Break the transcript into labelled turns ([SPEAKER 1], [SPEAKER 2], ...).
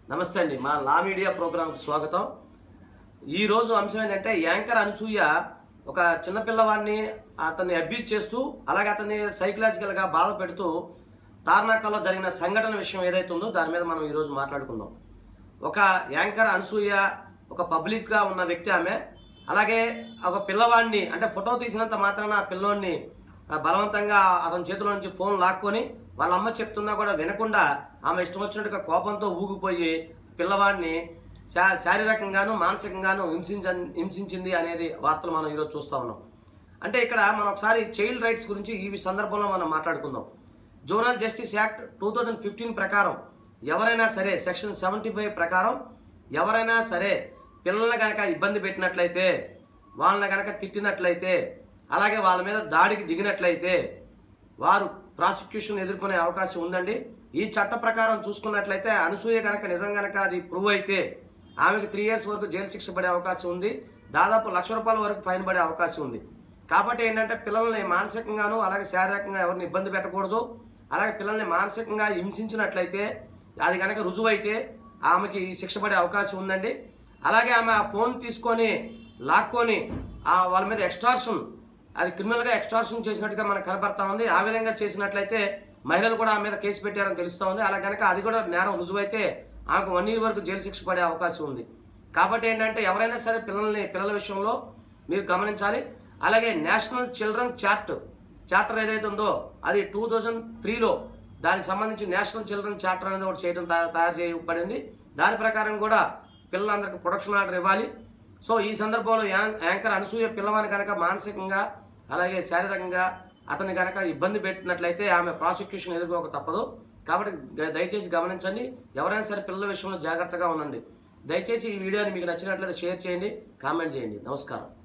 [SPEAKER 1] నమస్తే అండి మా లా మీడియా ప్రోగ్రాంకి స్వాగతం ఈరోజు అంశం ఏంటంటే యాంకర్ అనసూయ ఒక చిన్నపిల్లవాడిని అతన్ని అబ్యూజ్ చేస్తూ అలాగే అతన్ని సైకలాజికల్గా బాధ పెడుతూ తార్నాకలో జరిగిన సంఘటన విషయం ఏదైతే ఉందో దాని మీద మనం ఈరోజు మాట్లాడుకుందాం ఒక యాంకర్ అనసూయ ఒక పబ్లిక్గా ఉన్న వ్యక్తి ఆమె అలాగే ఒక పిల్లవాడిని అంటే ఫోటో తీసినంత మాత్రాన ఆ పిల్లోడిని ఆ, బలవంతంగా అతని చేతిలో నుంచి ఫోన్ లాక్కొని వాళ్ళ అమ్మ చెప్తున్నా కూడా వినకుండా ఆమె ఇష్టం వచ్చినట్టుగా కోపంతో ఊగిపోయి పిల్లవాడిని శా శారీరకంగాను మానసికంగాను హింసించ హింసించింది అనేది వార్తలు మనం ఈరోజు చూస్తూ ఉన్నాం అంటే ఇక్కడ మనం ఒకసారి చైల్డ్ రైట్స్ గురించి ఈ సందర్భంలో మనం మాట్లాడుకుందాం zonal justice act two thousand fifteen ప్రకారం ఎవరైనా సరే సెక్షన్ సెవెంటీ ఫైవ్ ప్రకారం ఎవరైనా సరే పిల్లల్ని కనుక ఇబ్బంది పెట్టినట్లయితే వాళ్ళని కనుక తిట్టినట్లయితే అలాగే వాళ్ళ మీద దాడికి దిగినట్లయితే వారు ప్రాసిక్యూషన్ ఎదుర్కొనే అవకాశం ఉందండి ఈ చట్ట ప్రకారం చూసుకున్నట్లయితే అనసూయ కనుక నిజం కనుక అది ప్రూవ్ అయితే ఆమెకు త్రీ ఇయర్స్ వరకు జైలు శిక్ష పడే అవకాశం ఉంది దాదాపు లక్ష రూపాయల వరకు ఫైన్ పడే అవకాశం ఉంది కాబట్టి ఏంటంటే పిల్లల్ని మానసికంగాను అలాగే శారీరకంగా ఎవరిని ఇబ్బంది పెట్టకూడదు అలాగే పిల్లల్ని మానసికంగా హింసించినట్లయితే అది కనుక రుజువైతే ఆమెకి ఈ శిక్ష పడే అవకాశం ఉందండి అలాగే ఆమె ఆ ఫోన్ తీసుకొని లాక్కొని ఆ వాళ్ళ మీద ఎక్స్టార్షన్ అది క్రిమినల్గా ఎక్స్టార్షన్ చేసినట్టుగా మనకు కనపడతా ఉంది ఆ విధంగా చేసినట్లయితే మహిళలు కూడా ఆమె మీద కేసు పెట్టారని తెలుస్తూ ఉంది అలా కనుక అది కూడా నేరం రుజువైతే ఆమెకు వన్ ఇయర్ వరకు జైలు శిక్ష పడే అవకాశం ఉంది కాబట్టి ఏంటంటే ఎవరైనా సరే పిల్లల్ని పిల్లల విషయంలో మీరు గమనించాలి అలాగే నేషనల్ చిల్డ్రన్ చార్ట్ చార్టర్ ఏదైతే ఉందో అది టూ థౌజండ్ త్రీలో దానికి సంబంధించి నేషనల్ చిల్డ్రన్ చార్టర్ అనేది ఒకటి చేయడం తయా- తయారు చేయబడింది దాని ప్రకారం కూడా పిల్లలందరికీ ప్రొడక్షన్ ఆర్డర్ ఇవ్వాలి సో ఈ సందర్భంలో యాం- యాంకర్ అనసూయ పిల్లవాని కనుక మానసికంగా అలాగే శారీరకంగా అతన్ని కనుక ఇబ్బంది పెట్టినట్లయితే ఆమె ప్రాసిక్యూషన్ ఎదుర్కోక తప్పదు కాబట్టి గ- దయచేసి గమనించండి ఎవరైనా సరే పిల్లల విషయంలో జాగ్రత్తగా ఉండండి దయచేసి ఈ వీడియోని మీకు నచ్చినట్లయితే షేర్ చేయండి కామెంట్ చేయండి నమస్కారం